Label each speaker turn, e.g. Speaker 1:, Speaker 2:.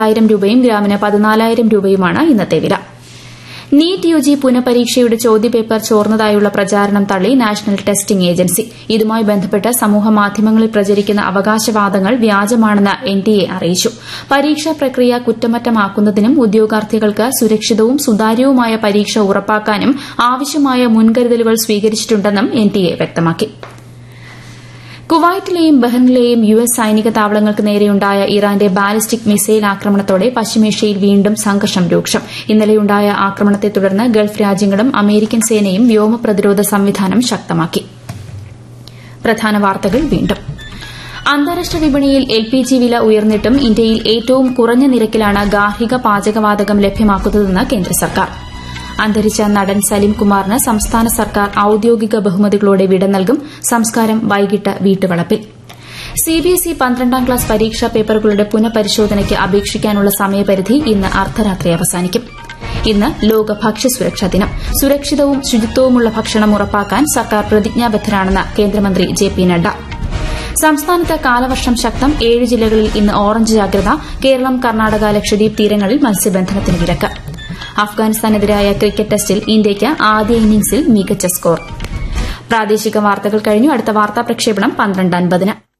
Speaker 1: ആയിരം രൂപയും ഗ്രാമിന് പതിനാലായിരം രൂപയുമാണ് ഇന്നത്തെ വില നീറ്റ് യു ജി പുനഃപരീക്ഷയുടെ ചോദ്യപേപ്പർ ചോർന്നതായുള്ള പ്രചാരണം തള്ളി നാഷണൽ ടെസ്റ്റിംഗ് ഏജൻസി ഇതുമായി ബന്ധപ്പെട്ട് സമൂഹമാധ്യമങ്ങളിൽ പ്രചരിക്കുന്ന അവകാശവാദങ്ങൾ വ്യാജമാണെന്ന് എൻ ടി എ അറിയിച്ചു പരീക്ഷാ പ്രക്രിയ കുറ്റമറ്റമാക്കുന്നതിനും ഉദ്യോഗാർത്ഥികൾക്ക് സുരക്ഷിതവും സുതാര്യവുമായ പരീക്ഷ ഉറപ്പാക്കാനും ആവശ്യമായ മുൻകരുതലുകൾ സ്വീകരിച്ചിട്ടുണ്ടെന്നും എൻ ടി എ വ്യക്തമാക്കി കുവൈറ്റിലെയും ബഹ്റിനിലെയും യു എസ് സൈനിക താവളങ്ങൾക്ക് നേരെയുണ്ടായ ഇറാന്റെ ബാലിസ്റ്റിക് മിസൈൽ ആക്രമണത്തോടെ പശ്ചിമേഷ്യയിൽ വീണ്ടും സംഘർഷം രൂക്ഷം ഇന്നലെയുണ്ടായ ആക്രമണത്തെ തുടർന്ന് ഗൾഫ് രാജ്യങ്ങളും അമേരിക്കൻ സേനയും വ്യോമ പ്രതിരോധ സംവിധാനം ശക്തമാക്കി പ്രധാന വാർത്തകൾ വീണ്ടും അന്താരാഷ്ട്ര വിപണിയിൽ എൽ പി ജി വില ഉയർന്നിട്ടും ഇന്ത്യയിൽ ഏറ്റവും കുറഞ്ഞ നിരക്കിലാണ് ഗാർഹിക പാചകവാതകം ലഭ്യമാക്കുന്നതെന്ന് കേന്ദ്ര സർക്കാർ അന്തരിച്ച നടൻ സലിം കുമാറിന് സംസ്ഥാന സർക്കാർ ഔദ്യോഗിക ബഹുമതികളോടെ വിട നൽകും സംസ്കാരം വൈകിട്ട് വീട്ടുവളപ്പിൽ സിബിഎസ്ഇ പന്ത്രണ്ടാം ക്ലാസ് പരീക്ഷാ പേപ്പറുകളുടെ പുനഃപരിശോധനയ്ക്ക് അപേക്ഷിക്കാനുള്ള സമയപരിധി ഇന്ന് അർദ്ധരാത്രി അവസാനിക്കും ഇന്ന് ലോക ഭക്ഷ്യസുരക്ഷാ ദിനം സുരക്ഷിതവും ശുചിത്വവുമുള്ള ഭക്ഷണം ഉറപ്പാക്കാൻ സർക്കാർ പ്രതിജ്ഞാബദ്ധരാണെന്ന് കേന്ദ്രമന്ത്രി ജെ പി നഡ്ഡ സംസ്ഥാനത്ത് കാലവർഷം ശക്തം ഏഴ് ജില്ലകളിൽ ഇന്ന് ഓറഞ്ച് ജാഗ്രത കേരളം കർണാടക ലക്ഷദ്വീപ് തീരങ്ങളിൽ മത്സ്യബന്ധനത്തിന് വിലക്ക് അഫ്ഗാനിസ്ഥാനെതിരായ ക്രിക്കറ്റ് ടെസ്റ്റിൽ ഇന്ത്യയ്ക്ക് ആദ്യ ഇന്നിംഗ്സിൽ മികച്ച സ്കോർ പ്രാദേശിക വാർത്തകൾ കഴിഞ്ഞു അടുത്ത വാർത്താ പ്രക്ഷേപണം പന്ത്രണ്ട് അൻപതിന്